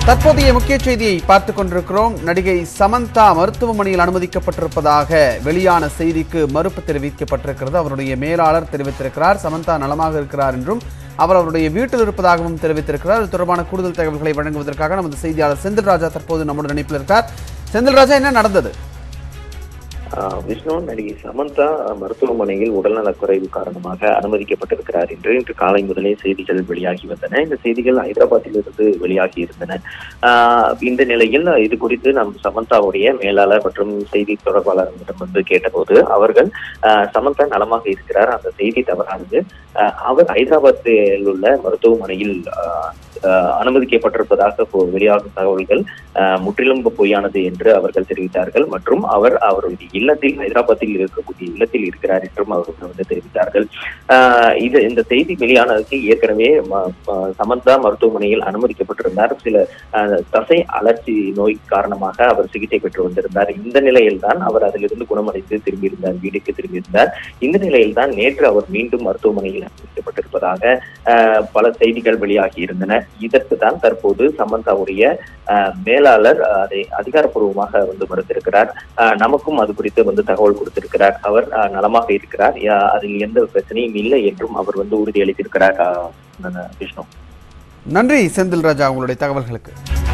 தற்போதைய முக்கிய செய்தியை பார்த்துக் கொண்டிருக்கிறோம் நடிகை சமந்தா மருத்துவமனையில் அனுமதிக்கப்பட்டிருப்பதாக வெளியான செய்திக்கு மறுப்பு தெரிவிக்கப்பட்டிருக்கிறது அவருடைய மேலாளர் தெரிவித்திருக்கிறார் சமந்தா நலமாக இருக்கிறார் என்றும் அவர் அவருடைய வீட்டில் இருப்பதாகவும் தெரிவித்திருக்கிறார் இது தொடர்பான கூடுதல் தகவல்களை வழங்குவதற்காக நமது செய்தியாளர் செந்தில் ராஜா தற்போது நம்முடைய இணைப்பில் இருக்கார் செந்தில் ராஜா என்ன நடந்தது ஆஹ் விஷ்ணு நடிகை சமந்தா மருத்துவமனையில் உடல்நலக்குறைவு காரணமாக அனுமதிக்கப்பட்டிருக்கிறார் என்று இன்று காலை முதலே செய்திகள் வெளியாகி வந்தன இந்த செய்திகள் ஹைதராபாத்தில் இருந்து வெளியாகி இருந்தன ஆஹ் இந்த நிலையில் இது குறித்து நம் சமந்தாவுடைய மேலாளர் மற்றும் செய்தி தொடர்பாளர்களிடம் வந்து கேட்டபோது அவர்கள் ஆஹ் சமந்தா நலமாக இருக்கிறார் அந்த செய்தி தவறானது ஆஹ் அவர் ஹைதராபாத்தில் உள்ள மருத்துவமனையில் ஆஹ் ஆஹ் அனுமதிக்கப்பட்டிருப்பதாக இப்போ வெளியாகும் தகவல்கள் ஆஹ் முற்றிலும் பொய்யானது என்று அவர்கள் தெரிவித்தார்கள் மற்றும் அவர் அவருடைய இல்லத்தில் ஹைதராபாத்தில் இருக்கக்கூடிய இல்லத்தில் இருக்கிறார் என்றும் அவர்கள் வந்து தெரிவித்தார்கள் ஆஹ் இது இந்த செய்தி வெளியானதுக்கு ஏற்கனவே ம- ம- சமந்தா மருத்துவமனையில் அனுமதிக்கப்பட்டிருந்தார் சில ஆஹ், தசை அலர்ச்சி நோய் காரணமாக அவர் சிகிச்சை பெற்று வந்திருந்தார் இந்த நிலையில் தான் அவர் அதிலிருந்து குணமடைந்து திரும்பியிருந்தார் வீட்டுக்கு திரும்பியிருந்தார் இந்த நிலையில் தான் நேற்று அவர் மீண்டும் மருத்துவமனையில் அனுமதிக்கப்பட்டிருப்பதாக ஆஹ், பல செய்திகள் வெளியாகி இருந்தன இதற்கு தான் தற்போது சமந்தாவுடைய ஆஹ், மேலாளர் ஆஹ், அதை அதிகாரப்பூர்வமாக வந்து மறுத்திருக்கிறார் ஆஹ், நமக்கும் அது குறித்து வந்து தகவல் கொடுத்திருக்கிறார் அவர் ஆஹ், நலமாக இருக்கிறார் யா- அதில் எந்த பிரச்சனையும் இல்லை என்றும் அவர் வந்து உறுதியளித்திருக்கிறார் ஆஹ், விஷ்ணு நன்றி செந்தில் ராஜா உங்களுடைய தகவல்களுக்கு